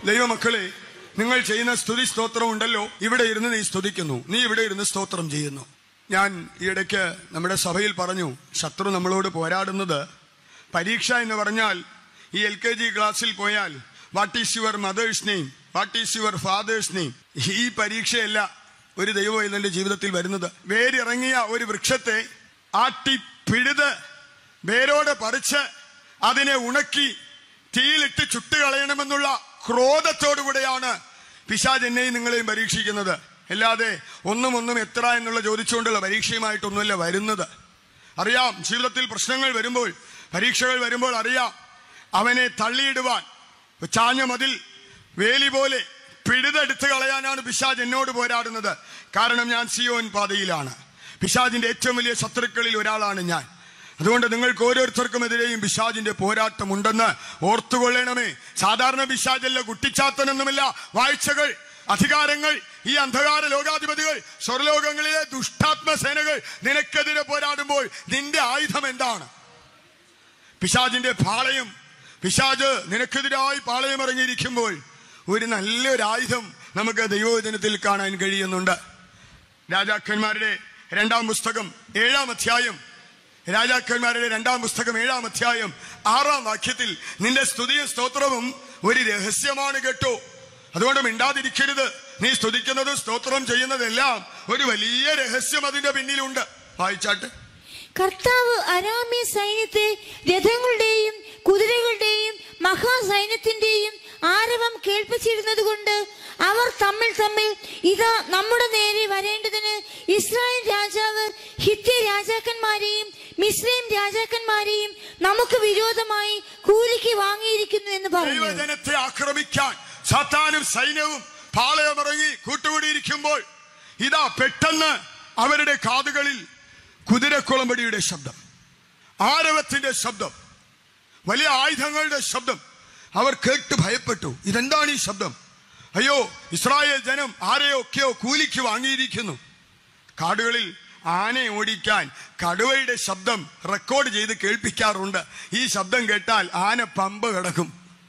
ദൈവമക്കളെ നിങ്ങൾ ചെയ്യുന്ന സ്തുതി സ്തോത്രം ഉണ്ടല്ലോ ഇവിടെ ഇരുന്ന് നീ സ്തുതിക്കുന്നു നീ ഇവിടെ ഇരുന്ന് സ്തോത്രം ചെയ്യുന്നു ഞാൻ ഈയിടയ്ക്ക് നമ്മുടെ സഭയിൽ പറഞ്ഞു ശത്രു നമ്മളോട് പോരാടുന്നത് പരീക്ഷ എന്ന് പറഞ്ഞാൽ ഈ എൽ കെ ജി ക്ലാസ്സിൽ പോയാൽ what is your mother's name what is your father's name ഈ പരീക്ഷയല്ല ഒരു ദൈവം ഇതിന്റെ ജീവിതത്തിൽ വരുന്നത് വേരിറങ്ങിയ ഒരു വൃക്ഷത്തെ ആട്ടി പിഴുത് വേരോടെ പറിച്ച് അതിനെ ഉണക്കി തീയിലിട്ട് ചുട്ടുകളയണമെന്നുള്ള ക്രോധത്തോടുകൂടെയാണ് പിശാജ് എന്നെയും നിങ്ങളെയും പരീക്ഷിക്കുന്നത് അല്ലാതെ ഒന്നും ഒന്നും എത്ര എന്നുള്ള ചോദിച്ചുകൊണ്ടുള്ള പരീക്ഷയുമായിട്ടൊന്നുമല്ല വരുന്നത് അറിയാം ജീവിതത്തിൽ പ്രശ്നങ്ങൾ വരുമ്പോൾ പരീക്ഷകൾ വരുമ്പോൾ അറിയാം അവനെ തള്ളിയിടുവാൻ ചാഞ്ഞ മതിൽ വേലി പോലെ പിഴുതെടുത്ത് കളയാനാണ് പിശാജ് എന്നോട് പോരാടുന്നത് കാരണം ഞാൻ സിയോൻ പാതയിലാണ് പിശാജിന്റെ ഏറ്റവും വലിയ ശത്രുക്കളിൽ ഒരാളാണ് ഞാൻ അതുകൊണ്ട് നിങ്ങൾക്ക് ഓരോരുത്തർക്കും എതിരെയും പിശാജിന്റെ പോരാട്ടം ഉണ്ടെന്ന് ഓർത്തുകൊള്ളണമേ സാധാരണ പിശാജല്ല കുട്ടിച്ചാത്തനൊന്നുമില്ല വാഴ്ചകൾ അധികാരങ്ങൾ ഈ അന്ധകാര ലോകാധിപതികൾ സ്വർലോകങ്ങളിലെ ദുഷ്ടാത്മ സേനകൾ നിനക്കെതിരെ പോരാടുമ്പോൾ നിന്റെ ആയുധം എന്താണ് പിശാജിന്റെ പാളയം പിശാജ് നിനക്കെതിരായി പാളയം ഇറങ്ങിയിരിക്കുമ്പോൾ ഒരു നല്ലൊരു ആയുധം നമുക്ക് ദൈവവചനത്തിൽ കാണാൻ കഴിയുന്നുണ്ട് രാജാക്കന്മാരുടെ രണ്ടാം പുസ്തകം ഏഴാം അധ്യായം രാജാക്കന്മാരുടെ രണ്ടാം പുസ്തകം ഏഴാം അധ്യായം ആറാം വാക്യത്തിൽ നിന്റെ സ്തുതിയും സ്തോത്രവും ഒരു രഹസ്യമാണ് കേട്ടോ അതുകൊണ്ട് മിണ്ടാതിരിക്കരുത് നീ സ്തുതിക്കുന്നതും സ്തോത്രം ചെയ്യുന്നതെല്ലാം ഒരു വലിയ രഹസ്യം അതിന്റെ പിന്നിലുണ്ട് വായിച്ചാട്ടെ കർത്താവ് അരാമ്യ സൈന്യത്തെ രഥങ്ങളുടെയും കുതിരകളുടെയും മഹാസൈന്യത്തിന്റെയും ആരവം കേൾപ്പിച്ചിരുന്നത് കൊണ്ട് അവർ തമ്മിൽ തമ്മിൽ ഇതാ നമ്മുടെ നേരെ വരേണ്ടതിന് ഇസ്രായേൽ രാജാവ് ഹിത്യ രാജാക്കന്മാരെയും മിശ്രയും രാജാക്കന്മാരെയും നമുക്ക് വിരോധമായി കൂലിക്ക് വാങ്ങിയിരിക്കുന്നു എന്ന് പറഞ്ഞു ദൈവജനത്തെ ആക്രമിക്കാൻ സാത്താനും സൈന്യവും പാളയമിറങ്ങി കൂട്ടുകൂടിയിരിക്കുമ്പോൾ ഇതാ പെട്ടെന്ന് അവരുടെ കാതുകളിൽ കുതിരക്കുളമ്പടിയുടെ ശബ്ദം ആരവത്തിന്റെ ശബ്ദം വലിയ ആയുധങ്ങളുടെ ശബ്ദം അവർ കേട്ട് ഭയപ്പെട്ടു ഇതെന്താണ് ഈ ശബ്ദം അയ്യോ ഇസ്രായേൽ ജനം ആരെയൊക്കെയോ കൂലിക്ക് വാങ്ങിയിരിക്കുന്നു കാടുകളിൽ ആനയെ ഓടിക്കാൻ കടുവയുടെ ശബ്ദം റെക്കോർഡ് ചെയ്ത് കേൾപ്പിക്കാറുണ്ട് ഈ ശബ്ദം കേട്ടാൽ ആന പമ്പ് കിടക്കും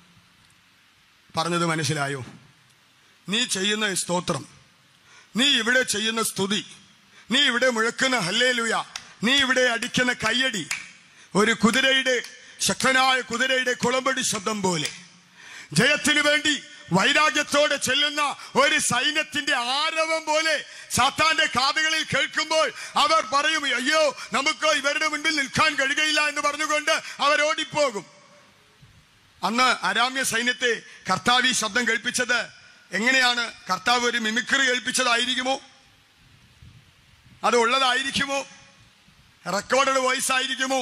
പറഞ്ഞത് മനസ്സിലായോ നീ ചെയ്യുന്ന ഈ സ്തോത്രം നീ ഇവിടെ ചെയ്യുന്ന സ്തുതി നീ ഇവിടെ മുഴക്കുന്ന ഹല്ലേലുയ നീ ഇവിടെ അടിക്കുന്ന കയ്യടി ഒരു കുതിരയുടെ ശക്തനായ കുതിരയുടെ കുളമ്പടി ശബ്ദം പോലെ ജയത്തിനു വേണ്ടി വൈരാഗ്യത്തോടെ ചെല്ലുന്ന ഒരു സൈന്യത്തിന്റെ ആരവം പോലെ സാത്താന്റെ കാതുകളിൽ കേൾക്കുമ്പോൾ അവർ പറയും അയ്യോ നമുക്ക് ഇവരുടെ മുൻപിൽ നിൽക്കാൻ കഴിയുകയില്ല എന്ന് പറഞ്ഞുകൊണ്ട് അവർ ഓടിപ്പോകും അന്ന് അരാമ്യ സൈന്യത്തെ കർത്താവ് ഈ ശബ്ദം കേൾപ്പിച്ചത് എങ്ങനെയാണ് കർത്താവ് ഒരു മിമിക്രി കേൾപ്പിച്ചതായിരിക്കുമോ അത് ഉള്ളതായിരിക്കുമോ റെക്കോർഡഡ് വോയിസ് ആയിരിക്കുമോ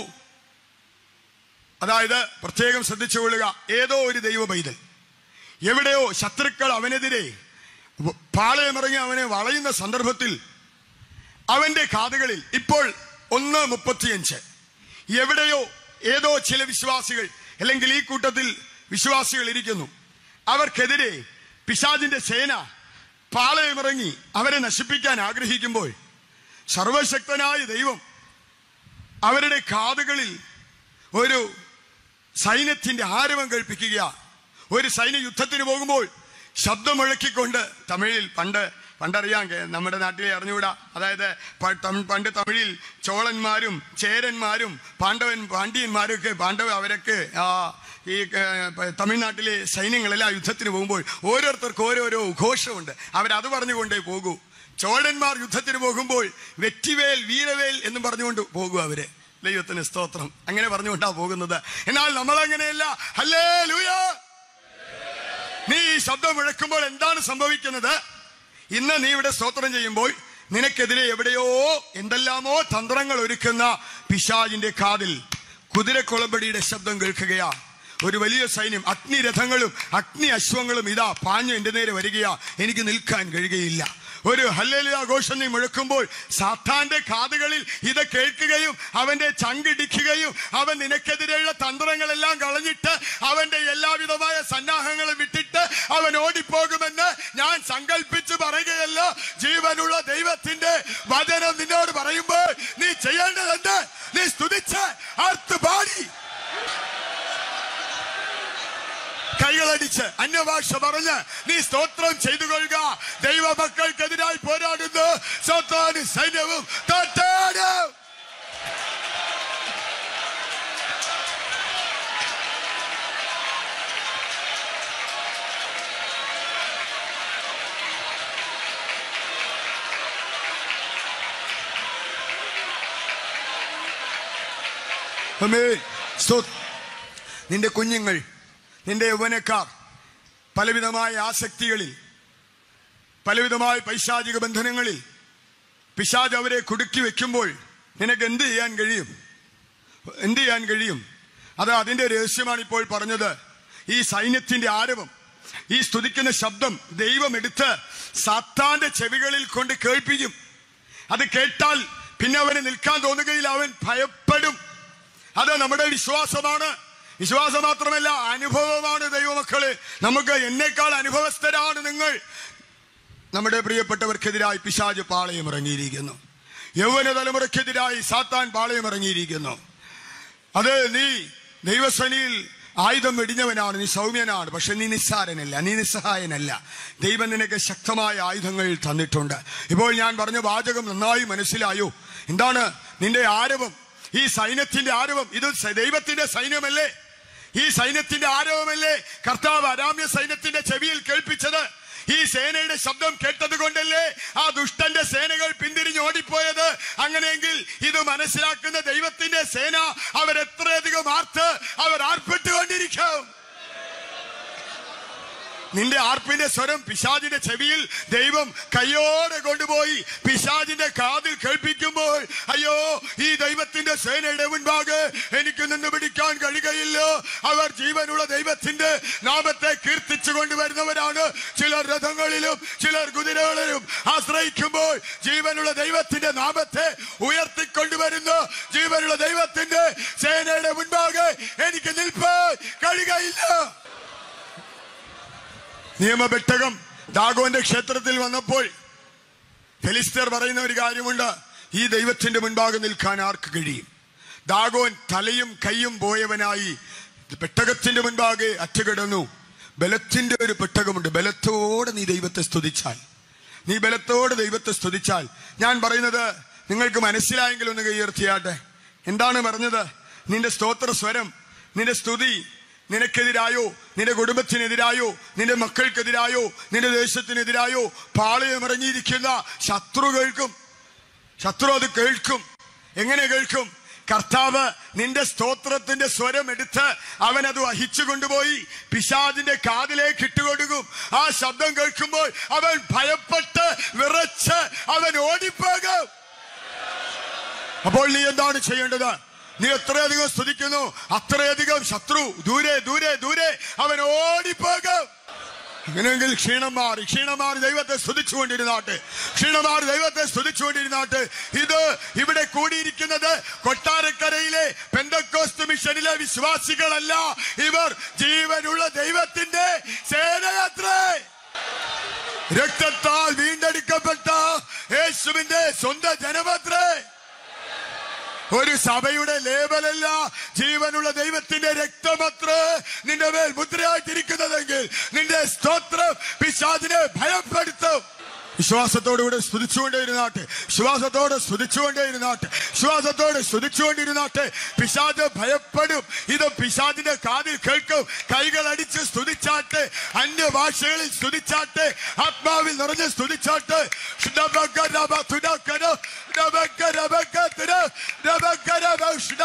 അതായത് പ്രത്യേകം ശ്രദ്ധിച്ചുകൊള്ളുക ഏതോ ഒരു ദൈവ പൈതൽ എവിടെയോ ശത്രുക്കൾ അവനെതിരെ വ- പാളയമിറങ്ങി അവനെ വളയുന്ന സന്ദർഭത്തിൽ അവന്റെ കാതുകളിൽ ഇപ്പോൾ ഒന്ന് മുപ്പത്തിയഞ്ച് എവിടെയോ ഏതോ ചില വിശ്വാസികൾ അല്ലെങ്കിൽ ഈ കൂട്ടത്തിൽ വിശ്വാസികൾ ഇരിക്കുന്നു അവർക്കെതിരെ പിശാജിന്റെ സേന പാളയമിറങ്ങി അവരെ നശിപ്പിക്കാൻ ആഗ്രഹിക്കുമ്പോൾ സർവശക്തനായ ദൈവം അവരുടെ കാതുകളിൽ ഒരു സൈന്യത്തിന്റെ ആരവം കേൾപ്പിക്കുക ഒരു സൈന്യ യുദ്ധത്തിന് പോകുമ്പോൾ ശബ്ദം മുഴക്കിക്കൊണ്ട് തമിഴിൽ പണ്ട് പണ്ടറിയാം കേ- നമ്മുടെ നാട്ടിലെ അറിഞ്ഞുകൂടാ അതായത് പ- തം- പണ്ട് തമിഴിൽ ചോളന്മാരും ചേരന്മാരും പാണ്ഡവൻ പാണ്ഡ്യന്മാരും ഒക്കെ പാണ്ഡവ അവരൊക്കെ ആ ഈ ഏർ, പ- തമിഴ്നാട്ടിലെ സൈന്യങ്ങളെല്ലാം യുദ്ധത്തിന് പോകുമ്പോൾ ഓരോരുത്തർക്ക് ഓരോരോ ഘോഷമുണ്ട് അവരത് പറഞ്ഞുകൊണ്ടേ പോകൂ ചോഴന്മാർ യുദ്ധത്തിന് പോകുമ്പോൾ വെറ്റിവേൽ വീരവേൽ എന്നും പറഞ്ഞുകൊണ്ട് പോകും അവര് ദൈവത്തിന് സ്തോത്രം അങ്ങനെ പറഞ്ഞുകൊണ്ടാ പോകുന്നത് എന്നാൽ നമ്മൾ അങ്ങനെയല്ല ഹല്ലേ നീ ഈ ശബ്ദം മുഴക്കുമ്പോൾ എന്താണ് സംഭവിക്കുന്നത് ഇന്ന് നീ ഇവിടെ സ്തോത്രം ചെയ്യുമ്പോൾ നിനക്കെതിരെ എവിടെയോ എന്തെല്ലാമോ തന്ത്രങ്ങൾ ഒരുക്കുന്ന പിശാജിന്റെ കാതിൽ കുതിരക്കുളമ്പടിയുടെ ശബ്ദം കേൾക്കുകയാ ഒരു വലിയ സൈന്യം അഗ്നിരഥങ്ങളും അഗ്നി അശ്വങ്ങളും ഇതാ പാഞ്ഞു എന്റെ നേരെ വരികയാ എനിക്ക് നിൽക്കാൻ കഴിയുകയില്ല ഒരു ഹല്ലേലൂയ ഘോഷം നീ മുഴക്കുമ്പോൾ സാത്താന്റെ കാതുകളിൽ ഇത് കേൾക്കുകയും അവന്റെ ചങ്കിടിക്കുകയും അവൻ നിനക്കെതിരെയുള്ള തന്ത്രങ്ങളെല്ലാം കളഞ്ഞിട്ട് അവന്റെ എല്ലാവിധമായ സന്നാഹങ്ങളും വിട്ടിട്ട് അവൻ ഓടിപ്പോകുമെന്ന് ഞാൻ സങ്കല്പിച്ച് പറയുകയല്ല ജീവനുള്ള ദൈവത്തിന്റെ വചനം നിന്നോട് പറയുമ്പോൾ നീ ചെയ്യേണ്ടതുണ്ട് നീ സ്തുതിച്ച് അർത്ത് പാടി കൈകളടിച്ച് അന്യഭാഷ പറഞ്ഞ് നീ സ്തോത്രം ചെയ്തു കൊള്ളുക ദൈവമക്കൾക്കെതിരായി പോരാടുന്നു സ്വത്താനും സൈന്യവും തോറ്റാടും ആമേൻ. സ്തോത്രം. നിന്റെ കുഞ്ഞുങ്ങൾ നിന്റെ യൗവനക്കാർ പലവിധമായ ആസക്തികളിൽ പലവിധമായ പൈശാചിക ബന്ധനങ്ങളിൽ പിശാജ് അവരെ കുടുക്കി വെക്കുമ്പോൾ നിനക്ക് എന്ത് ചെയ്യാൻ കഴിയും എന്ത് ചെയ്യാൻ കഴിയും അത് അതിന്റെ രഹസ്യമാണ് ഇപ്പോൾ പറഞ്ഞത് ഈ സൈന്യത്തിന്റെ ആരവം ഈ സ്തുതിക്കുന്ന ശബ്ദം ദൈവം എടുത്ത് സാത്താന്റെ ചെവികളിൽ കൊണ്ട് കേൾപ്പിക്കും അത് കേട്ടാൽ പിന്നെ അവന് നിൽക്കാൻ തോന്നുകയില്ല അവൻ ഭയപ്പെടും അത് നമ്മുടെ വിശ്വാസമാണ് വിശ്വാസം മാത്രമല്ല അനുഭവമാണ് ദൈവമക്കളെ നമുക്ക് എന്നേക്കാൾ അനുഭവസ്ഥരാണ് നിങ്ങൾ നമ്മുടെ പ്രിയപ്പെട്ടവർക്കെതിരായി പിശാജ് പാളയം ഇറങ്ങിയിരിക്കുന്നു യൗവന തലമുറയ്ക്കെതിരായി സാത്താൻ പാളയം ഇറങ്ങിയിരിക്കുന്നു അത് നീ ദൈവസനിയിൽ ആയുധം വെടിഞ്ഞവനാണ് നീ സൗമ്യനാണ് പക്ഷെ നീ നിസ്സാരനല്ല നീ നിസ്സഹായനല്ല ദൈവം നിനക്ക് ശക്തമായ ആയുധങ്ങൾ തന്നിട്ടുണ്ട് ഇപ്പോൾ ഞാൻ പറഞ്ഞ വാചകം നന്നായി മനസ്സിലായോ എന്താണ് നിന്റെ ആരവം ഈ സൈന്യത്തിന്റെ ആരവം ഇത് സ- ദൈവത്തിന്റെ സൈന്യമല്ലേ ഈ സൈന്യത്തിന്റെ ആരവമല്ലേ കർത്താവ് അരാമ്യ സൈന്യത്തിന്റെ ചെവിയിൽ കേൾപ്പിച്ചത് ഈ സേനയുടെ ശബ്ദം കേട്ടത് കൊണ്ടല്ലേ ആ ദുഷ്ടന്റെ സേനകൾ പിന്തിരിഞ്ഞ് ഓടിപ്പോയത് അങ്ങനെയെങ്കിൽ ഇത് മനസ്സിലാക്കുന്ന ദൈവത്തിന്റെ സേന അവരെത്രയധികം ആർത്ത് അവർ ആർപ്പെട്ടുകൊണ്ടിരിക്കും നിന്റെ ആർപ്പിന്റെ സ്വരം പിശാജിന്റെ ചെവിയിൽ ദൈവം കയ്യോടെ കൊണ്ടുപോയി പിശാജിന്റെ കാതിൽ കേൾപ്പിക്കുമ്പോൾ അയ്യോ ഈ ദൈവത്തിന്റെ സേനയുടെ മുൻപാകെ എനിക്ക് നിന്ന് പിടിക്കാൻ കഴിയുകയില്ല അവർ ജീവനുള്ള ദൈവത്തിന്റെ നാമത്തെ കീർത്തിച്ചു കൊണ്ടുവരുന്നവരാണ് ചിലർ രഥങ്ങളിലും ചിലർ കുതിരകളിലും ആശ്രയിക്കുമ്പോൾ ജീവനുള്ള ദൈവത്തിന്റെ നാമത്തെ ഉയർത്തിക്കൊണ്ടുവരുന്നു ജീവനുള്ള ദൈവത്തിന്റെ സേനയുടെ മുൻപാകെ എനിക്ക് നിൽപ്പാൻ കഴിയുകയില്ല നിയമപെട്ടകം ദാഗോന്റെ ക്ഷേത്രത്തിൽ വന്നപ്പോൾ ഫെലിസ്തർ പറയുന്ന ഒരു കാര്യമുണ്ട് ഈ ദൈവത്തിന്റെ മുൻപാകെ നിൽക്കാൻ ആർക്ക് കഴിയും ദാഗോൻ തലയും കൈയും പോയവനായി പെട്ടകത്തിന്റെ മുൻപാകെ അറ്റുകിടന്നു ബലത്തിന്റെ ഒരു പെട്ടകമുണ്ട് ബലത്തോടെ നീ ദൈവത്തെ സ്തുതിച്ചാൽ നീ ബലത്തോടെ ദൈവത്തെ സ്തുതിച്ചാൽ ഞാൻ പറയുന്നത് നിങ്ങൾക്ക് മനസ്സിലായെങ്കിൽ ഒന്ന് കൈയുയർത്തിയാട്ടെ എന്താണ് പറഞ്ഞത് നിന്റെ സ്തോത്ര സ്വരം നിന്റെ സ്തുതി നിനക്കെതിരായോ നിന്റെ കുടുംബത്തിനെതിരായോ നിന്റെ മക്കൾക്കെതിരായോ നിന്റെ ദേശത്തിനെതിരായോ പാളയമിറങ്ങിയിരിക്കുന്ന ശത്രു കേൾക്കും ശത്രു അത് കേൾക്കും എങ്ങനെ കേൾക്കും കർത്താവ് നിന്റെ സ്തോത്രത്തിന്റെ സ്വരം എടുത്ത് അവൻ അത് വഹിച്ചു കൊണ്ടുപോയി പിശാദിന്റെ കാതിലേക്ക് ഇട്ടുകൊടുക്കും ആ ശബ്ദം കേൾക്കുമ്പോൾ അവൻ ഭയപ്പെട്ട് വിറച്ച് അവൻ ഓടിപ്പോകും അപ്പോൾ നീ എന്താണ് ചെയ്യേണ്ടത് നീ എത്രയധികം സ്തുതിക്കുന്നു അത്രയധികം ശത്രു ദൂരെ ദൂരെ ദൂരെ അവൻ ഓടിപ്പോകും അങ്ങനെയെങ്കിൽ ക്ഷീണം മാറി ക്ഷീണം മാറി ദൈവത്തെ സ്തുതിച്ചുകൊണ്ടിരുന്നാട്ടെ ക്ഷീണം മാറി ദൈവത്തെ സ്തുതിച്ചുകൊണ്ടിരുന്നാട്ടെ ഇത് ഇവിടെ കൂടിയിരിക്കുന്നത് കൊട്ടാരക്കരയിലെ പെന്തക്കോസ്ത് മിഷനിലെ വിശ്വാസികളല്ല ഇവർ ജീവനുള്ള ദൈവത്തിന്റെ സേനയത്രേ രക്തത്താൽ വീണ്ടെടുക്കപ്പെട്ട യേശുവിന്റെ സ്വന്തം ജനമത്രേ ഒരു സഭയുടെ ലേബലല്ല ജീവനുള്ള ദൈവത്തിന്റെ രക്തമത്ര നിന്റെ മേൽ മുദ്രയായിട്ടിരിക്കുന്നതെങ്കിൽ നിന്റെ സ്തോത്രം പിശാദിനെ ഭയപ്പെടുത്തും വിശ്വാസത്തോടുകൂടെ സ്തുതിച്ചുകൊണ്ടേയിരുന്നാട്ടെ വിശ്വാസത്തോടെ സ്തുതിച്ചുകൊണ്ടേയിരുന്നാട്ടെ വിശ്വാസത്തോടെ സ്തുതിച്ചുകൊണ്ടിരുന്നാട്ടെ പിശാദ് ഭയപ്പെടും ഇത് പിശാദിന്റെ കാതിൽ കേൾക്കും കൈകൾ അടിച്ച് സ്തുതിച്ചാട്ടെ അന്യഭാഷകളിൽ സ്തുതിച്ചാട്ടെ ആത്മാവിൽ നിറഞ്ഞ് സ്തുതിച്ചാട്ടെ ഡബക ഡബ തുടക്കര, ഡബക ഡബക തുര, ഡബക ഡബ ഉഷ്ണ.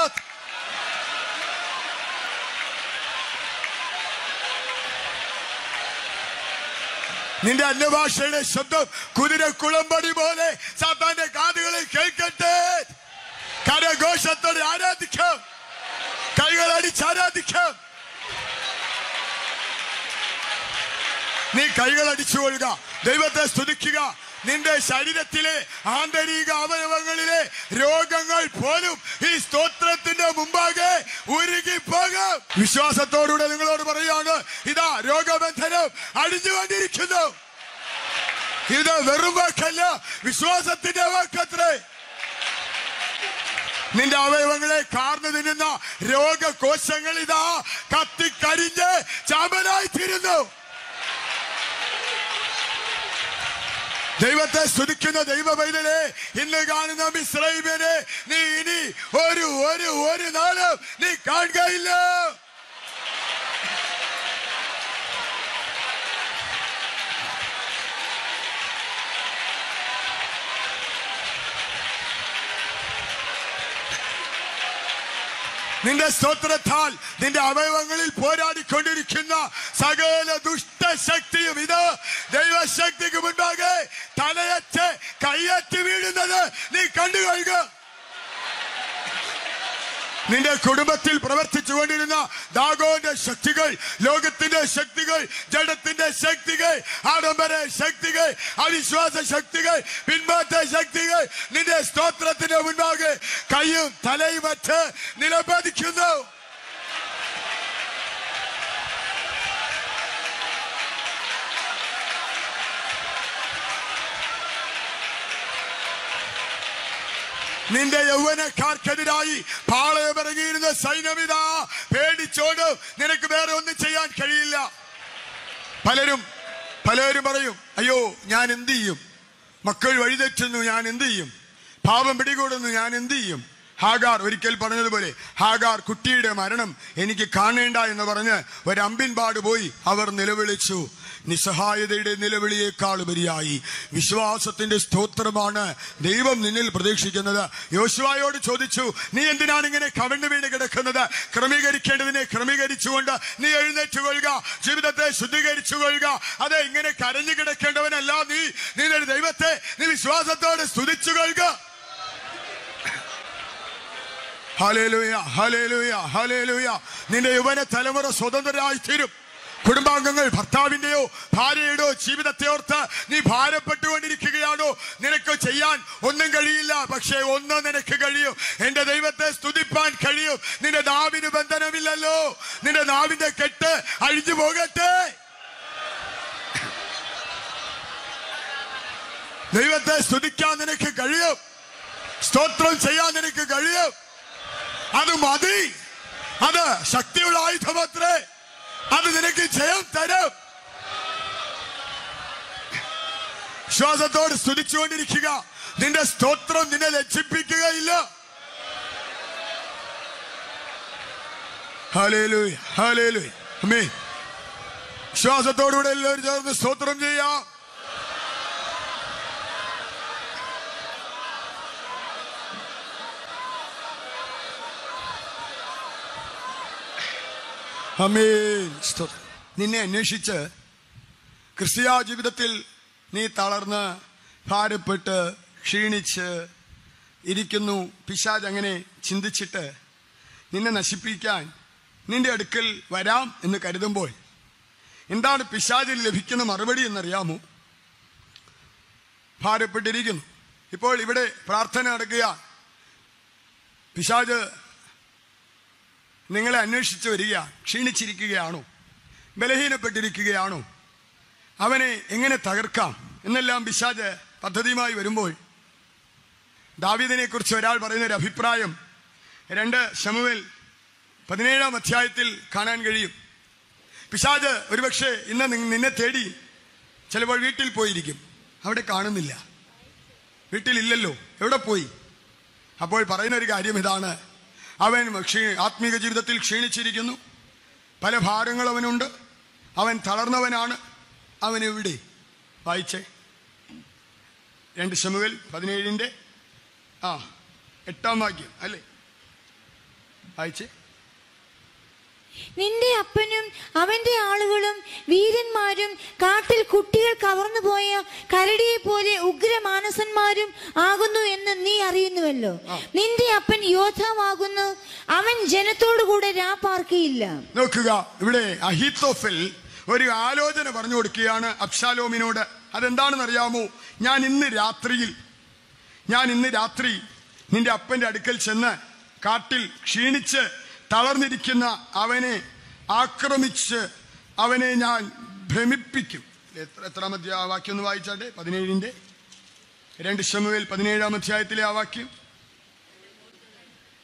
നിന്റെ അന്യഭാഷയുടെ ശബ്ദം കുതിര കുളമ്പടി പോലെ സാത്താന്റെ കാതുകളിൽ കേൾക്കട്ടെ കരഘോഷത്തോടെ ആരാധിക്കാം കൈകൾ അടിച്ച് ആരാധിക്കാം നീ കൈകൾ അടിച്ചുകൊള്ളുക ദൈവത്തെ സ്തുതിക്കുക നിന്റെ ശരീരത്തിലെ ആന്തരിക അവയവങ്ങളിലെ രോഗങ്ങൾ പോലും ഈ സ്തോത്രത്തിന്റെ മുമ്പാകെ ഉരുകി പോകും വിശ്വാസത്തോടുകൂടെ നിങ്ങളോട് പറയാണ് ഇതാ രോഗബന്ധനം അടിഞ്ഞുകൊണ്ടിരിക്കുന്നു ഇത് വെറും വാക്കല്ല വിശ്വാസത്തിന്റെ വാക്കത്രേ നിന്റെ അവയവങ്ങളെ കാർന്നു തിന്നുന്ന രോഗകോശങ്ങൾ ഇതാ കത്തിക്കരിഞ്ഞ് ചാമ്പലായി തീരുന്നു ദൈവത്തെ സ്തുതിക്കുന്ന ദൈവ പൈതലെ ഇന്ന് കാണുന്ന മിശ്രൈമനെ നീ ഇനി ഒരു ഒരു ഒരു നാളും നീ കാണുകയില്ല നിന്റെ സ്തോത്രത്താൽ നിന്റെ അവയവങ്ങളിൽ പോരാടിക്കൊണ്ടിരിക്കുന്ന സകല ദുഷ്ടശക്തിയും ഇത് ദൈവശക്തിക്ക് മുൻപാകെ തലയച്ച് കയ്യറ്റ് വീഴുന്നത് നീ കണ്ടു കഴിയുക നിന്റെ കുടുംബത്തിൽ പ്രവർത്തിച്ചുകൊണ്ടിരുന്ന ദാഗോന്റെ ശക്തികൾ ലോകത്തിന്റെ ശക്തികൾ ജഡത്തിന്റെ ശക്തികൾ ആഡംബര ശക്തികൾ അവിശ്വാസ ശക്തികൾ പിൻമാറ്റ ശക്തികൾ നിന്റെ സ്തോത്രത്തിന്റെ മുൻപാകെ കൈയും തലയും വച്ച് നിലപതിക്കുന്നു നിന്റെ യൗവനക്കാർക്കെതിരായി പാളയമിറങ്ങിയിരുന്ന സൈന്യമിത പേടിച്ചോട് നിനക്ക് വേറെ ഒന്നും ചെയ്യാൻ കഴിയില്ല പലരും പലരും പറയും അയ്യോ ഞാൻ എന്ത് ചെയ്യും മക്കൾ വഴിതെറ്റുന്നു ഞാൻ എന്ത് ചെയ്യും പാപം പിടികൂടുന്നു ഞാൻ എന്ത് ചെയ്യും ഹാഗാർ ഒരിക്കൽ പറഞ്ഞതുപോലെ ഹാഗാർ കുട്ടിയുടെ മരണം എനിക്ക് കാണേണ്ട എന്ന് പറഞ്ഞ് ഒരമ്പിൻപാട് പോയി അവർ നിലവിളിച്ചു നിസ്സഹായതയുടെ നിലവിളിയേക്കാൾ ഉപരിയായി വിശ്വാസത്തിന്റെ സ്തോത്രമാണ് ദൈവം നിന്നിൽ പ്രതീക്ഷിക്കുന്നത് യോശുവായോട് ചോദിച്ചു നീ എന്തിനാണ് ഇങ്ങനെ കവിണ്ണു വീണ് കിടക്കുന്നത് ക്രമീകരിക്കേണ്ടതിനെ ക്രമീകരിച്ചുകൊണ്ട് നീ എഴുന്നേറ്റ് കൊള്ളുക ജീവിതത്തെ ശുദ്ധീകരിച്ചു കൊള്ളുക അതെ ഇങ്ങനെ കരഞ്ഞു കിടക്കേണ്ടവനല്ല നീ നീ നിന്റെ ദൈവത്തെ നീ വിശ്വാസത്തോടെ സ്തുതിച്ചു കൊള്ളുക ഹലേലുയ ഹലേലുയ ഹലേലുയ നിന്റെ യുവന തലമുറ സ്വതന്ത്രരായി തീരും കുടുംബാംഗങ്ങൾ ഭർത്താവിന്റെയോ ഭാര്യയുടെയോ ജീവിതത്തെ ഓർത്ത് നീ ഭാരപ്പെട്ടുകൊണ്ടിരിക്കുകയാണോ നിനക്ക് ചെയ്യാൻ ഒന്നും കഴിയില്ല പക്ഷേ ഒന്ന് നിനക്ക് കഴിയും എന്റെ ദൈവത്തെ സ്തുതിപ്പാൻ കഴിയും നിന്റെ നാവിന് ബന്ധനമില്ലല്ലോ നിന്റെ നാവിന്റെ കെട്ട് അഴിഞ്ഞു പോകട്ടെ ദൈവത്തെ സ്തുതിക്കാൻ നിനക്ക് കഴിയും സ്തോത്രം ചെയ്യാൻ നിനക്ക് കഴിയും അത് മതി അത് ശക്തിയുള്ള ആയുധമത്രേ അത് നിനക്ക് ജയം തരും വിശ്വാസത്തോട് സ്തുതിച്ചുകൊണ്ടിരിക്കുക നിന്റെ സ്തോത്രം നിന്നെ ലജ്ജിപ്പിക്കുകയില്ല ഹല്ലേലൂയ, ഹല്ലേലൂയ. അമ്മേ വിശ്വാസത്തോടുകൂടെ എല്ലാവരും ചേർന്ന് സ്തോത്രം ചെയ്യാം അമേൻ സ്തോത്രം. നിന്നെ അന്വേഷിച്ച് ക്രിസ്തീയ ജീവിതത്തിൽ നീ തളർന്ന് ഭാരപ്പെട്ട് ക്ഷീണിച്ച് ഇരിക്കുന്നു പിശാജ് അങ്ങനെ ചിന്തിച്ചിട്ട് നിന്നെ നശിപ്പിക്കാൻ നിന്റെ അടുക്കൽ വരാം എന്ന് കരുതുമ്പോൾ എന്താണ് പിശാചിൽ ലഭിക്കുന്ന മറുപടി എന്നറിയാമോ ഭാരപ്പെട്ടിരിക്കുന്നു ഇപ്പോൾ ഇവിടെ പ്രാർത്ഥന നടക്കുക പിശാജ് നിങ്ങളെ അന്വേഷിച്ച് വരിക ക്ഷീണിച്ചിരിക്കുകയാണോ ബലഹീനപ്പെട്ടിരിക്കുകയാണോ അവനെ എങ്ങനെ തകർക്കാം എന്നെല്ലാം പിശാജ് പദ്ധതിയുമായി വരുമ്പോൾ ദാവീദിനെ കുറിച്ച് ഒരാൾ പറയുന്ന ഒരു അഭിപ്രായം രണ്ട് ശമുവേൽ പതിനേഴാം അധ്യായത്തിൽ കാണാൻ കഴിയും പിശാജ് ഒരുപക്ഷെ ഇന്ന് നി- നിന്നെ തേടി ചിലപ്പോൾ വീട്ടിൽ പോയിരിക്കും അവിടെ കാണുന്നില്ല വീട്ടിലില്ലല്ലോ എവിടെ പോയി അപ്പോൾ പറയുന്ന ഒരു കാര്യം ഇതാണ് അവൻ ക്ഷീ ആത്മീക ജീവിതത്തിൽ ക്ഷീണിച്ചിരിക്കുന്നു പല ഭാരങ്ങൾ അവനുണ്ട് അവൻ തളർന്നവനാണ് അവൻ എവിടെ വായിച്ചേ രണ്ട് ശമുവൽ പതിനേഴിൻ്റെ ആ എട്ടാം വാക്യം അല്ലേ വായിച്ചേ നിന്റെ അപ്പനും അവന്റെ ആളുകളും വീരന്മാരും കാട്ടിൽ കുട്ടികൾ കവർന്നുപോയ കരടിയെ പോലെ ഉഗ്രമാനസന്മാരും ആകുന്നു എന്ന് നീ അറിയുന്നുവല്ലോ നിന്റെ അപ്പൻ യോദ്ധാവാകുന്നു അവൻ ജനത്തോടുകൂടെ രാപ്പാർക്കയില്ല നോക്കുക ഇവിടെ അഹിത്തോഫൽ ഒരു ആലോചന പറഞ്ഞു കൊടുക്കുകയാണ് അബ്ഷാലോമിനോട് അതെന്താണെന്ന് അറിയാമോ ഞാൻ ഇന്ന് രാത്രിയിൽ ഞാൻ ഇന്ന് രാത്രി നിന്റെ അപ്പന്റെ അടുക്കൽ ചെന്ന് കാട്ടിൽ ക്ഷീണിച്ച് തളർന്നിരിക്കുന്ന അവനെ ആക്രമിച്ച് അവനെ ഞാൻ ഭ്രമിപ്പിക്കും എത്ര എത്രാമത്തെ ആ വാക്യം ഒന്ന് വായിച്ചാട്ടെ പതിനേഴിന്റെ രണ്ട് ശമുവേൽ പതിനേഴാം അധ്യായത്തിലെ ആ വാക്യം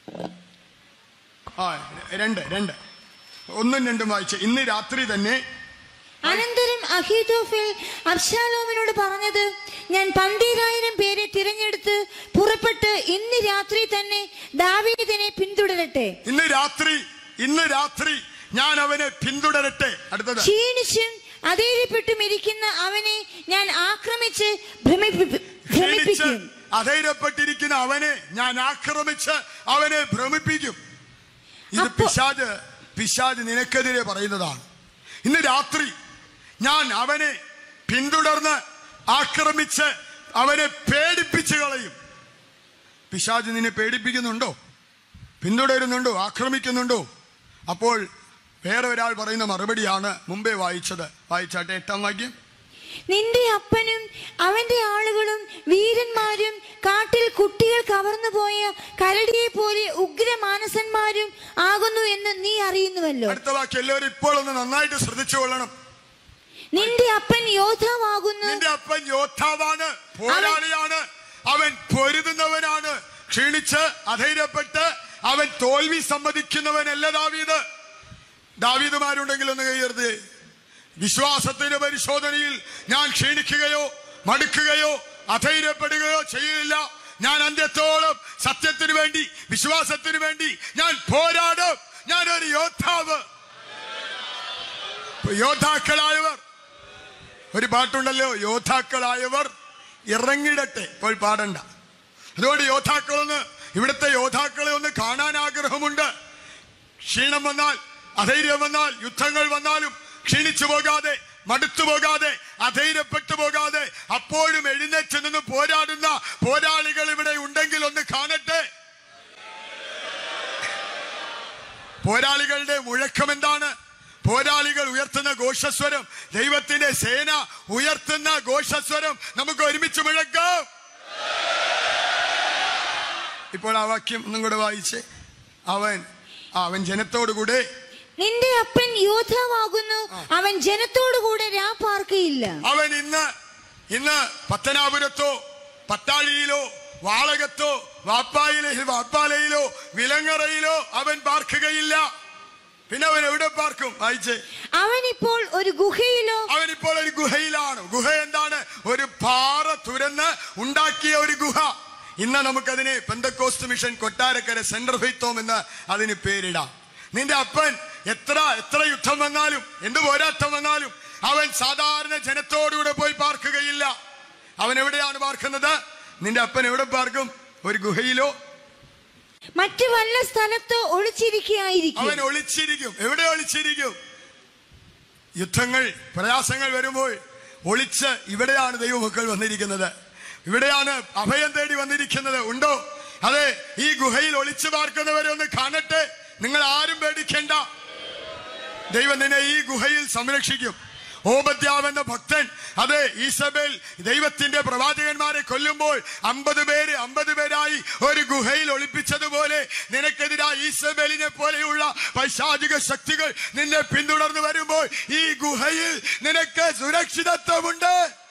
ആ രണ്ട് രണ്ട് ഒന്നും രണ്ടും വായിച്ച് ഇന്ന് രാത്രി തന്നെ അനന്തരം അഹീതോഫിൽ അബ്ശാലോമിനോട് പറഞ്ഞത് ഞാൻ പന്തീരായിരം പേരെ തിരഞ്ഞെടുത്ത് പുറപ്പെട്ട് ഇന്ന് രാത്രി തന്നെ ദാവീദിനെ പിന്തുടരട്ടെ ഇന്ന് രാത്രി ഇന്ന് രാത്രി ഞാൻ അവനെ പിന്തുടരട്ടെ അടുത്തത് ക്ഷീണിച്ചും അധൈര്യപ്പെട്ടും ഇരിക്കുന്ന അവനെ ഞാൻ ആക്രമിച്ച് ഭ്രമിപ്പി- ക്ഷീണിച്ച് ഭ്രമിപ്പിക്കും അധൈര്യപ്പെട്ടിരിക്കുന്ന അവനെ ഞാൻ ആക്രമിച്ച് അവനെ ഭ്രമിപ്പിക്കും ഇത് അപ്പോ- പിശാജ് പിശാജ് നിനക്കെതിരെ പറയുന്നതാണ് ഇന്ന് രാത്രി ഞാൻ അവനെ പിന്തുടർന്ന് ആക്രമിച്ച് അവനെ പേടിപ്പിച്ച് കളയും പിശാജ് നിന്നെ പേടിപ്പിക്കുന്നുണ്ടോ പിന്തുടരുന്നുണ്ടോ ആക്രമിക്കുന്നുണ്ടോ അപ്പോൾ വേറെ ഒരാൾ പറയുന്ന മറുപടിയാണ് മുമ്പേ വായിച്ചത് വായിച്ചാട്ടെ എട്ടാം വാക്യം നിന്റെ അപ്പനും അവന്റെ ആളുകളും വീരന്മാരും കാട്ടിൽ കുട്ടികൾ കവർന്നു പോയ കരടിയെ പോലെ ഉഗ്രമാനസന്മാരും ആകുന്നു എന്ന് നീ അറിയുന്നുവല്ലോ അടുത്ത വാക്യം എല്ലാവരും ഇപ്പോൾ ഒന്ന് നന്നായിട്ട് ശ്രദ്ധിച്ചു കൊള്ളണം നിന്റെ അപ്പൻ യോദ്ധാവാകുന്നു നിന്റെ അപ്പൻ യോദ്ധാവാണ് പോരാളിയാണ് അവൻ പൊരുതുന്നവനാണ് ക്ഷീണിച്ച് അധൈര്യപ്പെട്ട് അവൻ തോൽവി സമ്മതിക്കുന്നവനല്ല ദാവീദ് ദാവീദുമാരുണ്ടെങ്കിൽ ഒന്ന് കയ്യരുത് വിശ്വാസത്തിന്റെ പരിശോധനയിൽ ഞാൻ ക്ഷീണിക്കുകയോ മടുക്കുകയോ അധൈര്യപ്പെടുകയോ ചെയ്യില്ല ഞാൻ അന്ത്യത്തോളം സത്യത്തിന് വേണ്ടി വിശ്വാസത്തിന് വേണ്ടി ഞാൻ പോരാടും ഞാൻ ഒരു യോദ്ധാവ് യോദ്ധാക്കളായവർ ഒരു പാട്ടുണ്ടല്ലോ യോദ്ധാക്കളായവർ ഇറങ്ങിടട്ടെ ഇപ്പോൾ പാടണ്ട അതുകൊണ്ട് യോദ്ധാക്കളൊന്ന് ഇവിടുത്തെ യോദ്ധാക്കളെ ഒന്ന് കാണാൻ ആഗ്രഹമുണ്ട് ക്ഷീണം വന്നാൽ അധൈര്യം വന്നാൽ യുദ്ധങ്ങൾ വന്നാലും ക്ഷീണിച്ചു പോകാതെ മടുത്തു പോകാതെ അധൈര്യപ്പെട്ടു പോകാതെ അപ്പോഴും എഴുന്നേറ്റ് നിന്ന് പോരാടുന്ന പോരാളികൾ ഇവിടെ ഉണ്ടെങ്കിൽ ഒന്ന് കാണട്ടെ പോരാളികളുടെ മുഴക്കം എന്താണ് പോരാളികൾ ഉയർത്തുന്ന ഘോഷസ്വരം ദൈവത്തിന്റെ സേന ഉയർത്തുന്ന ഘോഷസ്വരം നമുക്ക് ഒരുമിച്ച് മുഴക്കാം ഇപ്പോൾ ആ വാക്യം ഒന്നും കൂടെ വായിച്ച് അവൻ ആ, അവൻ ജനത്തോടുകൂടെ നിന്റെ അപ്പൻ യോദ്ധാവാകുന്നു അവൻ ജനത്തോടുകൂടെ രാ പാർക്കയില്ല അവൻ ഇന്ന് ഇന്ന് പത്തനാപുരത്തോ പട്ടാഴിയിലോ വാളകത്തോ വാപ്പായിലെ വാപ്പാലയിലോ വിലങ്ങറയിലോ അവൻ പാർക്കുകയില്ല പിന്നെ അവൻ എവിടെ പാർക്കും വായിച്ചേ അവൻ ഇപ്പോൾ ഒരു ഗുഹയിലോ അവൻ ഇപ്പോൾ ഒരു ഗുഹയിലാണ് ഗുഹ എന്താണ് ഒരു പാറ തുരന്ന് ഉണ്ടാക്കിയ ഒരു ഗുഹ ഇന്ന് നമുക്കതിനെ Pentecost mission Kottarakkara central faith home എന്ന് അതിന് പേരിടാം നിന്റെ അപ്പൻ എത്ര എത്ര യുദ്ധം വന്നാലും എന്ത് പോരാട്ടം വന്നാലും അവൻ സാധാരണ ജനത്തോടുകൂടെ പോയി പാർക്കുകയില്ല അവൻ എവിടെയാണ് പാർക്കുന്നത് നിന്റെ അപ്പൻ എവിടെ പാർക്കും ഒരു ഗുഹയിലോ മറ്റു വല്ല സ്ഥലത്തോ ഒളിച്ചിരിക്കുകയായിരിക്കും അവൻ ഒളിച്ചിരിക്കും എവിടെ ഒളിച്ചിരിക്കും യുദ്ധങ്ങൾ പ്രയാസങ്ങൾ വരുമ്പോൾ ഒളിച്ച് ഇവിടെയാണ് ദൈവമക്കൾ വന്നിരിക്കുന്നത് ഇവിടെയാണ് അഭയം തേടി വന്നിരിക്കുന്നത് ഉണ്ടോ അതെ ഈ ഗുഹയിൽ ഒളിച്ചു പാർക്കുന്നവരെ ഒന്ന് കാണട്ടെ നിങ്ങൾ ആരും പേടിക്കേണ്ട ദൈവം നിന്നെ ഈ ഗുഹയിൽ സംരക്ഷിക്കും ഓബദ്യാവ് എന്ന ഭക്തൻ അതെ ഈസബേൽ ദൈവത്തിന്റെ പ്രവാചകന്മാരെ കൊല്ലുമ്പോൾ അമ്പത് പേര് അമ്പത് പേരായി ഒരു ഗുഹയിൽ ഒളിപ്പിച്ചതുപോലെ നിനക്കെതിരായി ഈസബേലിനെ പോലെയുള്ള പൈശാചിക ശക്തികൾ നിന്നെ പിന്തുടർന്ന് വരുമ്പോൾ ഈ ഗുഹയിൽ നിനക്ക് സുരക്ഷിതത്വമുണ്ട്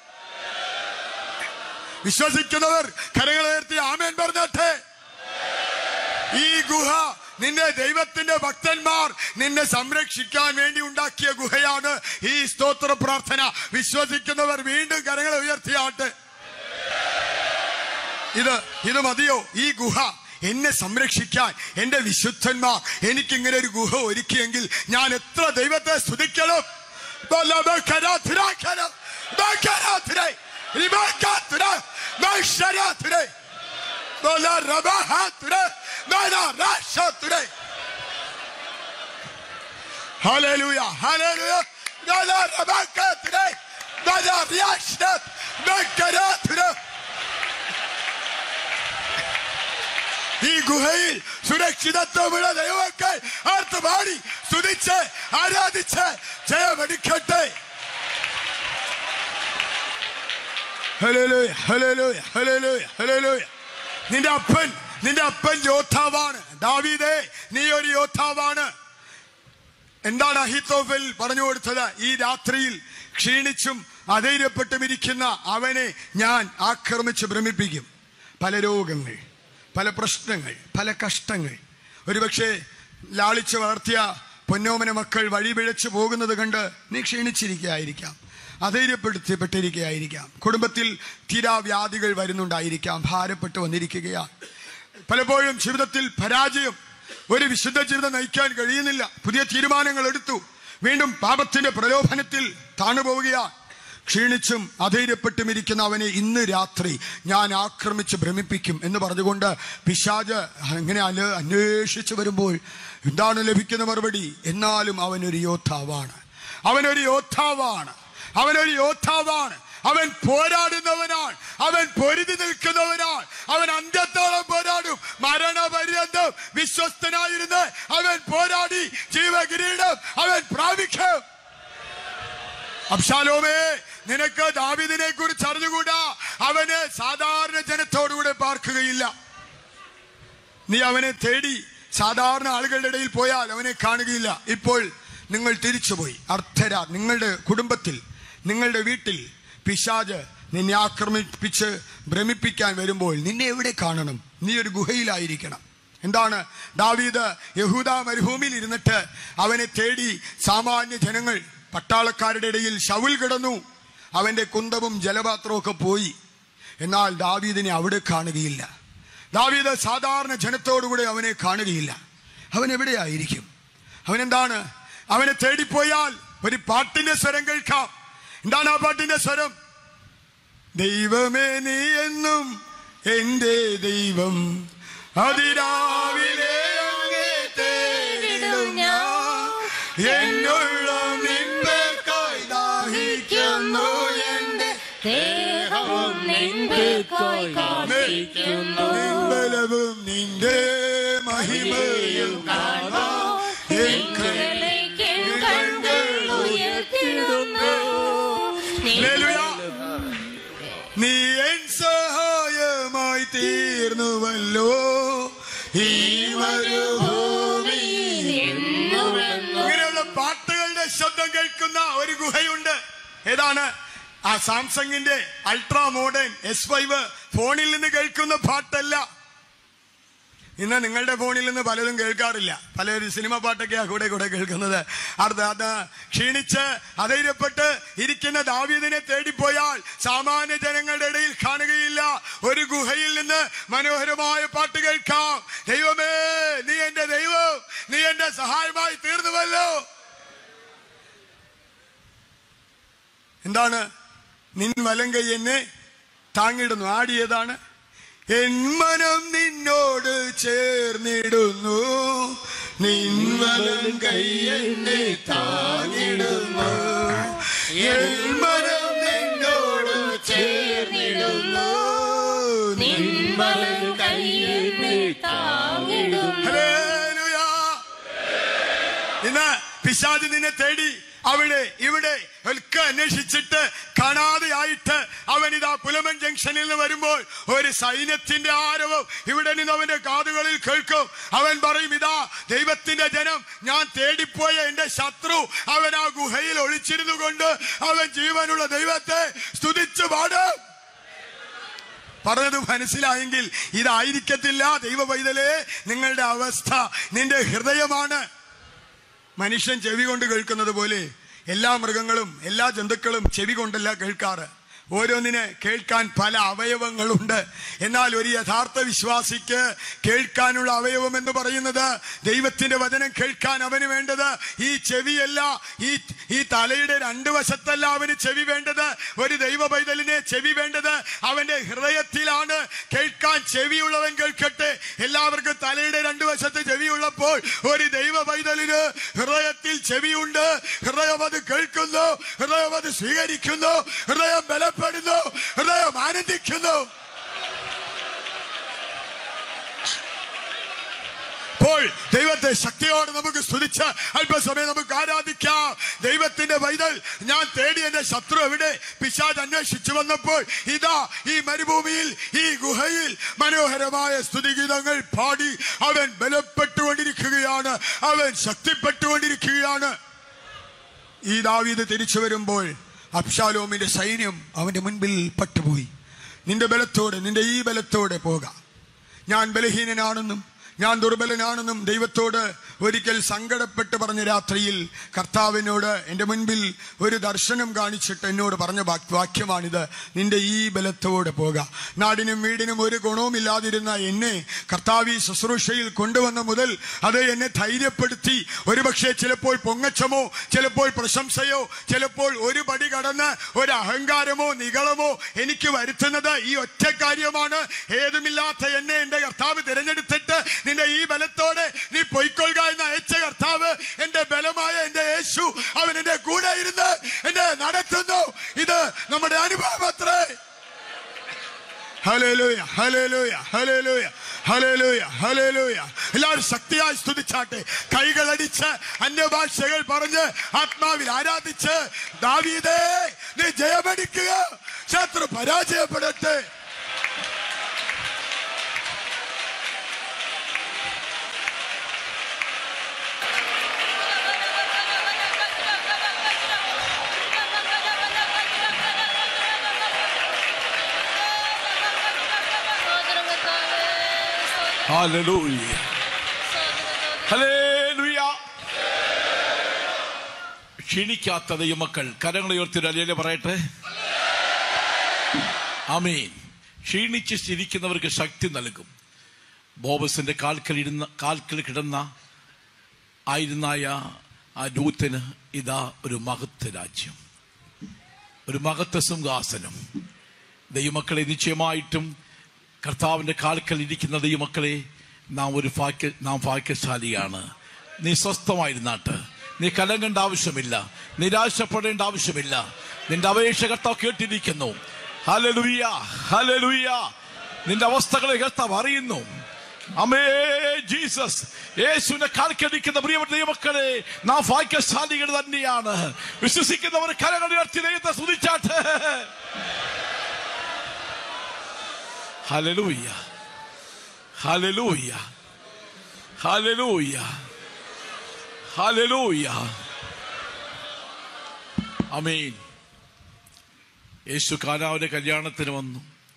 വിശ്വസിക്കുന്നവർ കരങ്ങളുയർത്തി ആമേൻ പറഞ്ഞട്ടെ ഈ ഗുഹ നിന്നെ ദൈവത്തിന്റെ ഭക്തന്മാർ നിന്നെ സംരക്ഷിക്കാൻ വേണ്ടി ഉണ്ടാക്കിയ ഗുഹയാണ് ഈ സ്തോത്ര പ്രാർത്ഥന വിശ്വസിക്കുന്നവർ വീണ്ടും കരങ്ങളെ ഉയർത്തിയാട്ടെ ഇത് ഇത് മതിയോ ഈ ഗുഹ എന്നെ സംരക്ഷിക്കാൻ എന്റെ വിശുദ്ധന്മാർ എനിക്കിങ്ങനെ ഒരു ഗുഹ ഒരുക്കിയെങ്കിൽ ഞാൻ എത്ര ദൈവത്തെ സ്തുതിക്കണം Bola rabahature, mena rashature. Hallelujah, hallelujah. Mena rabakature, mena riashat, mekarature. ഈ ഗുഹയിൽ സുരക്ഷിതത്വമുള്ള ദൈവമക്കൾ ആർത്ത് പാടി സ്തുതിച്ച് ആരാധിച്ച് ജയമെടുക്കട്ടെ ഹല്ലേലൂയ, ഹല്ലേലൂയ, ഹല്ലേലൂയ, ഹല്ലേലൂയ. നിന്റെ അപ്പൻ നിന്റെ അപ്പൻ യോദ്ധാവാണ് ദാവീദേ നീ ഒരു യോദ്ധാവാണ് എന്താണ് അഹിത്തോഫൽ പറഞ്ഞു കൊടുത്തത് ഈ രാത്രിയിൽ ക്ഷീണിച്ചും അധൈര്യപ്പെട്ടും ഇരിക്കുന്ന അവനെ ഞാൻ ആക്രമിച്ച് ഭ്രമിപ്പിക്കും പല രോഗങ്ങൾ പല പ്രശ്നങ്ങൾ പല കഷ്ടങ്ങൾ ഒരുപക്ഷെ ലാളിച്ച് വളർത്തിയ പൊന്നോമന മക്കൾ വഴി പിഴച്ചു പോകുന്നത് കണ്ട് നീ ക്ഷീണിച്ചിരിക്കുകയായിരിക്കാം അധൈര്യപ്പെടുത്തിപ്പെട്ടിരിക്കുകയായിരിക്കാം കുടുംബത്തിൽ തീരാവ്യാധികൾ വരുന്നുണ്ടായിരിക്കാം ഭാരപ്പെട്ട് വന്നിരിക്കുകയാണ് പലപ്പോഴും ജീവിതത്തിൽ പരാജയം ഒരു വിശുദ്ധ ജീവിതം നയിക്കാൻ കഴിയുന്നില്ല പുതിയ തീരുമാനങ്ങൾ എടുത്തു വീണ്ടും പാപത്തിന്റെ പ്രലോഭനത്തിൽ താണുപോവുകയാണ് ക്ഷീണിച്ചും അധൈര്യപ്പെട്ടും ഇരിക്കുന്ന അവനെ ഇന്ന് രാത്രി ഞാൻ ആക്രമിച്ച് ഭ്രമിപ്പിക്കും എന്ന് പറഞ്ഞുകൊണ്ട് പിശാജ് അങ്ങനെ അല അന്വേഷിച്ചു വരുമ്പോൾ എന്താണ് ലഭിക്കുന്ന മറുപടി എന്നാലും അവനൊരു യോദ്ധാവാണ് അവനൊരു യോദ്ധാവാണ് അവനൊരു യോദ്ധാവാണ് അവൻ പോരാടുന്നവനാണ് അവൻ പൊരുതി നിൽക്കുന്നവനാണ് അവൻ അന്ത്യത്തോളം പോരാടും മരണപര്യന്തം വിശ്വസ്തനായിരുന്ന് അവൻ പോരാടി ജീവകിരീടം അവൻ പ്രാപിക്കും അബ്ഷാലോമേ നിനക്ക് ദാവിദിനെ കുറിച്ച് അറിഞ്ഞുകൂടാ അവന് സാധാരണ ജനത്തോടുകൂടെ പാർക്കുകയില്ല നീ അവനെ തേടി സാധാരണ ആളുകളുടെ ഇടയിൽ പോയാൽ അവനെ കാണുകയില്ല ഇപ്പോൾ നിങ്ങൾ തിരിച്ചുപോയി അർത്ഥര നിങ്ങളുടെ കുടുംബത്തിൽ നിങ്ങളുടെ വീട്ടിൽ പിശാജ് നിന്നെ ആക്രമിപ്പിച്ച് ഭ്രമിപ്പിക്കാൻ വരുമ്പോൾ നിന്നെ എവിടെ കാണണം നീ ഒരു ഗുഹയിലായിരിക്കണം എന്താണ് ദാവീദ് യഹൂദ മരുഭൂമിയിൽ ഇരുന്നിട്ട് അവനെ തേടി സാമാന്യ ജനങ്ങൾ പട്ടാളക്കാരുടെ ഇടയിൽ ശവുൽ കിടന്നു അവന്റെ കുന്തവും ജലപാത്രവും ഒക്കെ പോയി എന്നാൽ ദാവീദിനെ അവിടെ കാണുകയില്ല ദാവീദ് സാധാരണ ജനത്തോടുകൂടെ അവനെ കാണുകയില്ല അവൻ എവിടെയായിരിക്കും അവൻ എന്താണ് അവനെ തേടിപ്പോയാൽ ഒരു പാട്ടിന്റെ സ്വരം കേൾക്കാം എന്താണ് ആ പാട്ടിന്റെ സ്വരം ദൈവമേ നീ എന്നും എന്റെ ദൈവം അതിരാവിലെ അങ്ങേ തേടിടും ഞാൻ എന്നുള്ള നിൻപേർക്കായി ദാഹിക്കുന്നു എന്റെ ദേഹവും നിൻപേർക്കായി കാത്തിരിക്കുന്നു. നിൻബലവും നിന്റെ മഹിമയും കാണാൻ എൻ നിങ്ങളിലേക്ക് കണ്ണുകൾ ഉയർത്തിടുന്നു. ഹല്ലേലൂയ. നീ എൻ സഹായമായി തീർന്നുവല്ലോ ഈ മരുഭൂമിയിൽ എന്നുമെന്നും ഇങ്ങനെയുള്ള പാട്ടുകളുടെ ശബ്ദം കേൾക്കുന്ന ഒരു ഗുഹയുണ്ട് ഏതാണ് ആ സാംസങ്ങിന്റെ അൾട്രാ മോഡേൺ എസ് ഫൈവ് ഫോണിൽ നിന്ന് കേൾക്കുന്ന പാട്ടല്ല ഇന്ന് നിങ്ങളുടെ ഫോണിൽ നിന്ന് പലതും കേൾക്കാറില്ല പലരും സിനിമ പാട്ടൊക്കെയാ കൂടെ കൂടെ കേൾക്കുന്നത് അത് അത് ക്ഷീണിച്ച് അധൈര്യപ്പെട്ട് ഇരിക്കുന്ന ദാവീദിനെ തേടിപ്പോയാൽ സാമാന്യ ജനങ്ങളുടെ ഇടയിൽ കാണുകയില്ല ഒരു ഗുഹയിൽ നിന്ന് മനോഹരമായ പാട്ട് കേൾക്കാം ദൈവമേ നീ എന്റെ ദൈവം നീ എന്റെ സഹായമായി തീർന്നുവല്ലോ എന്താണ് നിൻ വലങ്കൈ എന്നെ താങ്ങിടുന്നു ആടിയതാണ് എൻ മനം നിന്നോട് ചേർന്നിടുന്നു നിൻ വലങ്കൈ എന്നെ താങ്ങിടുന്നു എൻ മനം നിന്നോട് ചേർന്നിടുന്നു നിൻ ഹല്ലേലൂയ. ഇന്ന് പിശാജ് നിന്നെ തേടി അവിടെ ഇവിടെ ഒക്കെ അന്വേഷിച്ചിട്ട് കാണാതെയായിട്ട് അവൻ ഇതാ പുലമൻ ജംഗ്ഷനിൽ നിന്ന് വരുമ്പോൾ ഒരു സൈന്യത്തിന്റെ ആരവം ഇവിടെ നിന്ന് അവന്റെ കാതുകളിൽ കേൾക്കും അവൻ പറയും ഇതാ ദൈവത്തിന്റെ ജനം ഞാൻ തേടിപ്പോയ എന്റെ ശത്രു അവൻ ആ ഗുഹയിൽ ഒളിച്ചിരുന്നു കൊണ്ട് അവൻ ജീവനുള്ള ദൈവത്തെ സ്തുതിച്ചു പാടും പറഞ്ഞത് മനസ്സിലായെങ്കിൽ ഇതായിരിക്കത്തില്ല ദൈവ പൈതലേ നിങ്ങളുടെ അവസ്ഥ നിന്റെ ഹൃദയമാണ് മനുഷ്യൻ ചെവി കൊണ്ട് കേൾക്കുന്നത് പോലെ എല്ലാ മൃഗങ്ങളും എല്ലാ ജന്തുക്കളും ചെവി കൊണ്ടല്ല കേൾക്കാറ് ഓരോന്നിന് കേൾക്കാൻ പല അവയവങ്ങളുണ്ട് എന്നാൽ ഒരു യഥാർത്ഥ വിശ്വാസിക്ക് കേൾക്കാനുള്ള അവയവം എന്ന് പറയുന്നത് ദൈവത്തിന്റെ വചനം കേൾക്കാൻ അവന് വേണ്ടത് ഈ ചെവിയല്ല ഈ ഈ തലയുടെ രണ്ട് വശത്തല്ല അവന് ചെവി വേണ്ടത് ഒരു ദൈവ പൈതലിനെ ചെവി വേണ്ടത് അവന്റെ ഹൃദയത്തിലാണ് കേൾക്കാൻ ചെവിയുള്ളവൻ കേൾക്കട്ടെ എല്ലാവർക്കും തലയുടെ രണ്ട് വശത്ത് ചെവിയുള്ളപ്പോൾ ഒരു ദൈവ പൈതലിന് ഹൃദയത്തിൽ ചെവിയുണ്ട് ഹൃദയം അത് കേൾക്കുന്നു ഹൃദയം അത് സ്വീകരിക്കുന്നു ഹൃദയം ബലപ്പെടുന്നു ഹൃദയം ആനന്ദിക്കുന്നു അപ്പോൾ ദൈവത്തെ ശക്തിയോടെ നമുക്ക് സ്തുതിച്ച് അല്പസമയം നമുക്ക് ആരാധിക്കാം ദൈവത്തിന്റെ പൈതൽ ഞാൻ തേടി എന്റെ ശത്രു എവിടെ പിശാജ് അന്വേഷിച്ചു വന്നപ്പോൾ ഇതാ ഈ മരുഭൂമിയിൽ ഈ ഗുഹയിൽ മനോഹരമായ സ്തുതിഗീതങ്ങൾ പാടി അവൻ ബലപ്പെട്ടുകൊണ്ടിരിക്കുകയാണ് അവൻ ശക്തിപ്പെട്ടുകൊണ്ടിരിക്കുകയാണ് ഈ ദാവീദ് തിരിച്ചു വരുമ്പോൾ അബ്ഷാലോമിന്റെ സൈന്യം അവന്റെ മുൻപിൽ പട്ടുപോയി നിന്റെ ബലത്തോടെ നിന്റെ ഈ ബലത്തോടെ പോകാം ഞാൻ ബലഹീനനാണെന്നും ഞാൻ ദുർബലനാണെന്നും ദൈവത്തോട് ഒരിക്കൽ സങ്കടപ്പെട്ട് പറഞ്ഞ രാത്രിയിൽ കർത്താവിനോട് എൻ്റെ മുൻപിൽ ഒരു ദർശനം കാണിച്ചിട്ട് എന്നോട് പറഞ്ഞ വാക്- വാക്യമാണിത് നിന്റെ ഈ ബലത്തോടെ പോക നാടിനും വീടിനും ഒരു ഗുണവുമില്ലാതിരുന്ന എന്നെ കർത്താവ് ഈ ശുശ്രൂഷയിൽ കൊണ്ടുവന്ന മുതൽ അത് എന്നെ ധൈര്യപ്പെടുത്തി ഒരുപക്ഷെ ചിലപ്പോൾ പൊങ്ങച്ചമോ ചിലപ്പോൾ പ്രശംസയോ ചിലപ്പോൾ ഒരു പടി കടന്ന് ഒരു അഹങ്കാരമോ നികളമോ എനിക്ക് വരുത്തുന്നത് ഈ ഒറ്റ കാര്യമാണ് ഏതുമില്ലാത്ത എന്നെ എന്റെ കർത്താവ് തിരഞ്ഞെടുത്തിട്ട് നിന്റെ ഈ ബലത്തോടെ നീ പൊയ്ക്കൊള്ളുക എന്ന് അയച്ച കർത്താവ് എന്റെ ബലമായ എന്റെ യേശു അവൻ എന്റെ കൂടെ ഇരുന്ന് എന്നെ നടത്തുന്നു ഇത് നമ്മുടെ അനുഭവം അത്രേ hallelujah hallelujah hallelujah hallelujah hallelujah എല്ലാവരും ശക്തിയായി സ്തുതിച്ചാട്ടെ കൈകളടിച്ച് അന്യഭാഷകൾ പറഞ്ഞ് ആത്മാവിൽ ആരാധിച്ച് ദാവീദേ നീ ജയമടിക്കുക ശത്രു പരാജയപ്പെടട്ടെ Hallelujah. Hallelujah. ക്ഷീണിക്കാത്ത ദൈവമക്കൾ കരങ്ങളുയർത്തി അല്ലേ പറയട്ടെ ആമീൻ ക്ഷീണിച്ച് ചിരിക്കുന്നവർക്ക് ശക്തി നൽകും ബോബസിന്റെ കാൽക്കൽ ഇരുന്ന കാൽക്കൽ കിടന്ന ആയിരുന്നായ ആ ദൂത്തിന് ഇതാ ഒരു മഹത്വ രാജ്യം ഒരു മഹത്വ സിംഹാസനം ദൈവമക്കളെ നിശ്ചയമായിട്ടും കർത്താവിന്റെ കാൽക്കൽ ഇരിക്കുന്ന ദൈവമക്കളെ നാം ഒരു ഭാഗ്യ നാം ഭാഗ്യശാലിയാണ് നീ സ്വസ്ഥമായിരുന്നാട്ട് നീ കലങ്ങേണ്ട ആവശ്യമില്ല നിരാശപ്പെടേണ്ട ആവശ്യമില്ല നിന്റെ അപേക്ഷ കർത്താവ് കേട്ടിരിക്കുന്നു ഹലലുയ്യ ഹലലുയ്യ നിന്റെ അവസ്ഥകളെ കർത്താവ് അറിയുന്നു അമേ ജീസസ് യേശുവിനെ കാൽക്കടിക്കുന്ന പ്രിയപ്പെട്ട ദൈവമക്കളെ നാം ഭാഗ്യശാലികൾ തന്നെയാണ് വിശ്വസിക്കുന്നവർ കരകളുയർത്തി ദൈവത്തെ സ്തുതിച്ചാട്ട് Hallelujah. Hallelujah. Hallelujah. Hallelujah. അമീൻ യേശു കാനാവിന്റെ കല്യാണത്തിന് വന്നു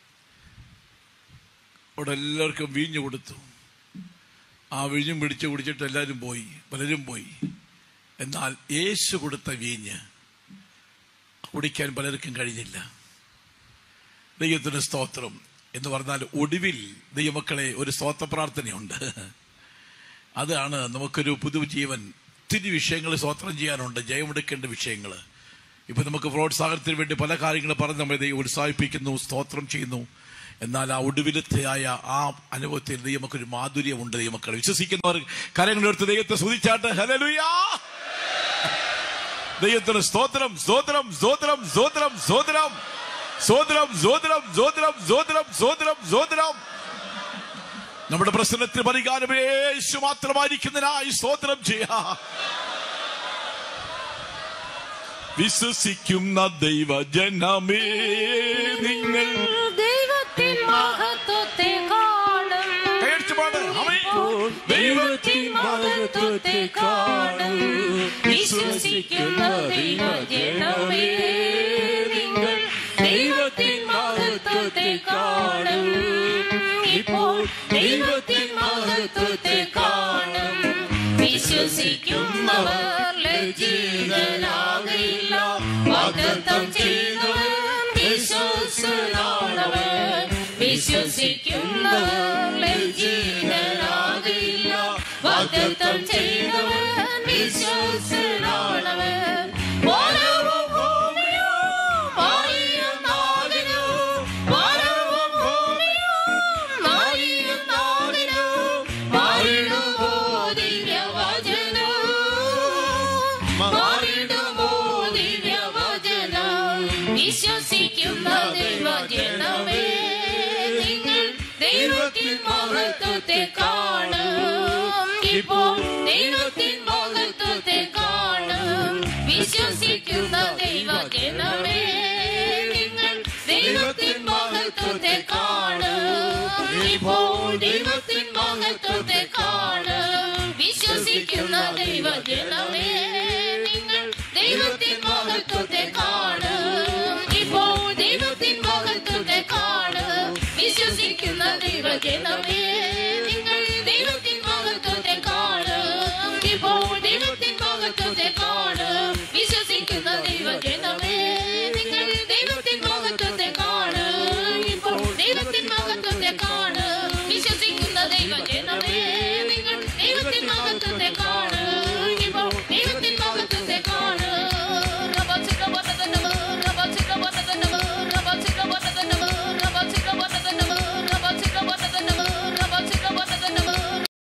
അവിടെ എല്ലാവർക്കും വീഞ്ഞു കൊടുത്തു ആ വീഞ്ഞും പിടിച്ച് കുടിച്ചിട്ട് എല്ലാവരും പോയി പലരും പോയി എന്നാൽ യേശു കൊടുത്ത വീഞ്ഞ് കുടിക്കാൻ പലർക്കും കഴിഞ്ഞില്ല ദൈവത്തിന് സ്തോത്രം എന്ന് പറഞ്ഞാൽ ഒടുവിൽ ദൈവമക്കളെ ഒരു സ്തോത്ര പ്രാർത്ഥനയുണ്ട് അതാണ് നമുക്കൊരു പുതുജീവൻ ഒത്തിരി വിഷയങ്ങൾ സ്തോത്രം ചെയ്യാനുണ്ട് ജയമെടുക്കേണ്ട വിഷയങ്ങൾ ഇപ്പൊ നമുക്ക് പ്രോത്സാഹനത്തിന് വേണ്ടി പല കാര്യങ്ങൾ പറഞ്ഞ് നമ്മളെ ദൈവം ഉത്സാഹിപ്പിക്കുന്നു സ്തോത്രം ചെയ്യുന്നു എന്നാൽ ആ ഒടുവിലത്തെയായ ആ അനുഭവത്തിൽ ദൈവമൊക്കൊരു മാധുര്യമുണ്ട് ദൈവമക്കൾ വിശ്വസിക്കുന്നവർ കരങ്ങളെടുത്ത് ദൈവത്തെ സ്തുതിച്ചാട്ട് ഹലലുയാ ദൈവത്തിന് സ്തോത്രം സ്തോത്രം സ്തോത്രം സ്തോത്രം സ്തോത്രം സ്തോത്രം സ്തോത്രം സ്തോത്രം സ്തോത്രം സ്തോത്രം സ്തോത്രം നമ്മുടെ പ്രശ്നത്തിന് പരിഹാരം യേശു മാത്രമായിരിക്കുന്നതിനായി സ്തോത്രം ചെയ്യാ വിശ്വസിക്കുന്ന ദൈവജനമേ നിങ്ങൾ ദൈവത്തിൻ മഹത്വത്തെ കാണും കൈയടിച്ച് പാട് ആമേൻ. ദൈവത്തിൻ മഹത്വത്തെ കാണും വിശ്വസിക്കുന്ന ദൈവജനമേ നിങ്ങൾ ദൈവത്തിൻ മഹത്വത്തെ കാണും ഇപ്പോൾ ദൈവത്തിൻ മഹത്വത്തെ കാണും വിശ്വസിക്കുന്നവർ ലജ്ജിതരാകില്ല വാഗ്ദത്തം ചെയ്തവർ വിശ്വസനാണവർ വിശ്വസിക്കുന്നവർ ലജ്ജിതരാകില്ല വാഗ്ദത്തം ചെയ്തവർ വിശ്വസനാണവർ വാനവും ഭൂമിയും മാറിയും നാടിനും വാനവും ഭൂമിയും മാറിയും നാടിനും മാറിടുമോ ദിവ്യവചനം മാറിടുമോ ദിവ്യവചനം വിശ്വസിക്കുന്ന ദൈവജനമേ നിങ്ങൾ ദൈവത്തിൻ മഹത്വത്തെ കാണും ഇപ്പോൾ ദൈവത്തിൻ മഹത്വത്തെ കാണും വിശ്വസിക്കുന്ന ദൈവജനമേ നിങ്ങൾ ദൈവത്തിൻ മഹത്വത്തെ കാണും ഇപ്പോൾ ദൈവത്തിൻ മഹത്വത്തെ കാണും വിശ്വസിക്കുന്ന ദൈവജനമേ നിങ്ങൾ ദൈവത്തിൻ മഹത്വത്തെ കാണും ഇപ്പോൾ ദൈവത്തിൻ മഹത്വത്തെ കാണും വിശ്വസിക്കുന്ന ദൈവജനമേ നിങ്ങൾ